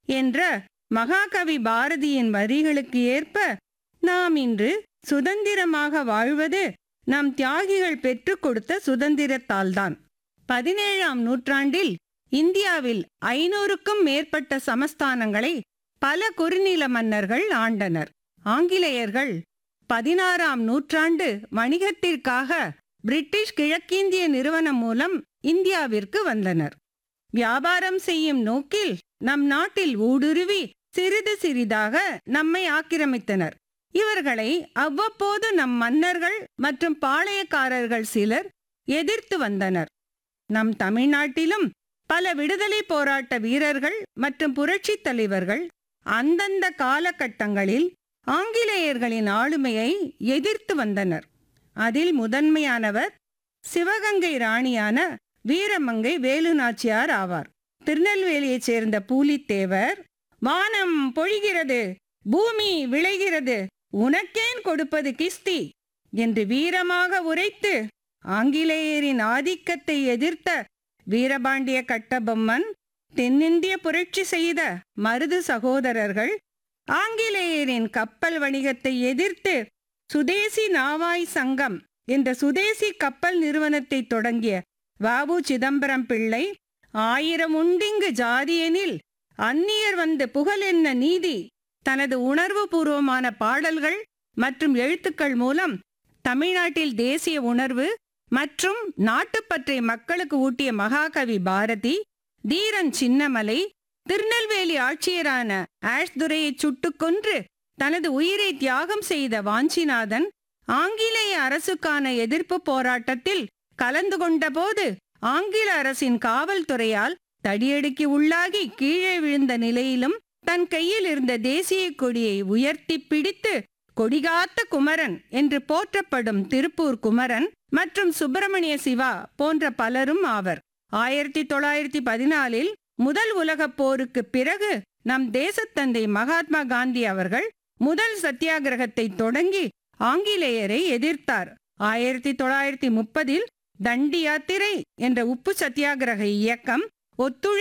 என்ற மகாகவி பாரதியின் வரிகளுக்கு ஏற்ப நாம் இன்று சுதந்திரமாக வாழ்வது நம் தியாகிகள் பெற்றுக் கொடுத்த சுதந்திரத்தால்தான் பதினேழாம் நூற்றாண்டில் இந்தியாவில் ஐநூறுக்கும் மேற்பட்ட சமஸ்தானங்களை பல குறுநில மன்னர்கள் ஆண்டனர் ஆங்கிலேயர்கள் பதினாறாம் நூற்றாண்டு வணிகத்திற்காக பிரிட்டிஷ் கிழக்கிந்திய நிறுவனம் மூலம் இந்தியாவிற்கு வந்தனர் வியாபாரம் செய்யும் நோக்கில் நம் நாட்டில் ஊடுருவி சிறிது சிறிதாக நம்மை ஆக்கிரமித்தனர் இவர்களை அவ்வப்போது நம் மன்னர்கள் மற்றும் பாளையக்காரர்கள் சிலர் எதிர்த்து வந்தனர் நம் தமிழ்நாட்டிலும் பல விடுதலை போராட்ட வீரர்கள் மற்றும் புரட்சித் தலைவர்கள் அந்தந்த காலகட்டங்களில் ஆங்கிலேயர்களின் ஆளுமையை எதிர்த்து வந்தனர் அதில் முதன்மையானவர் சிவகங்கை ராணியான வீரமங்கை வேலுநாச்சியார் ஆவார் திருநெல்வேலியைச் சேர்ந்த பூலித்தேவர் வானம் பொழிகிறது பூமி விளைகிறது உனக்கேன் கொடுப்பது கிஸ்தி என்று வீரமாக உரைத்து ஆங்கிலேயரின் ஆதிக்கத்தை எதிர்த்த வீரபாண்டிய கட்டபொம்மன் தென்னிந்திய புரட்சி செய்த மருது சகோதரர்கள் ஆங்கிலேயரின் கப்பல் வணிகத்தை எதிர்த்து சுதேசி நாவாய் சங்கம் என்ற சுதேசி கப்பல் நிறுவனத்தை தொடங்கிய வாவு சிதம்பரம் பிள்ளை ஆயிரம் உண்டிங்கு ஜாதியெனில் அந்நியர் வந்து புகழ் என்ன நீதி தனது உணர்வு பூர்வமான பாடல்கள் மற்றும் எழுத்துக்கள் மூலம் தமிழ்நாட்டில் தேசிய உணர்வு மற்றும் நாட்டுப்பற்றை மக்களுக்கு ஊட்டிய மகாகவி பாரதி தீரன் சின்னமலை திருநெல்வேலி ஆட்சியரான ஆஷ்துரையை சுட்டுக் கொன்று தனது உயிரை தியாகம் செய்த வாஞ்சிநாதன் ஆங்கிலேய அரசுக்கான எதிர்ப்பு போராட்டத்தில் கலந்து கொண்டபோது ஆங்கில அரசின் காவல்துறையால் தடியடிக்கு உள்ளாகி கீழே விழுந்த நிலையிலும் தன் கையில் இருந்த தேசிய கொடியை உயர்த்தி பிடித்து கொடிகாத்த குமரன் என்று போற்றப்படும் திருப்பூர் குமரன் மற்றும் சுப்பிரமணிய சிவா போன்ற பலரும் ஆவர் ஆயிரத்தி தொள்ளாயிரத்தி பதினாலில் முதல் உலகப் போருக்கு பிறகு நம் தேசத்தந்தை மகாத்மா காந்தி அவர்கள் முதல் சத்தியாகிரகத்தை தொடங்கி ஆங்கிலேயரை எதிர்த்தார் ஆயிரத்தி தொள்ளாயிரத்தி முப்பதில் தண்டி யாத்திரை என்ற உப்பு சத்தியாகிரக இயக்கம் ஒத்துழை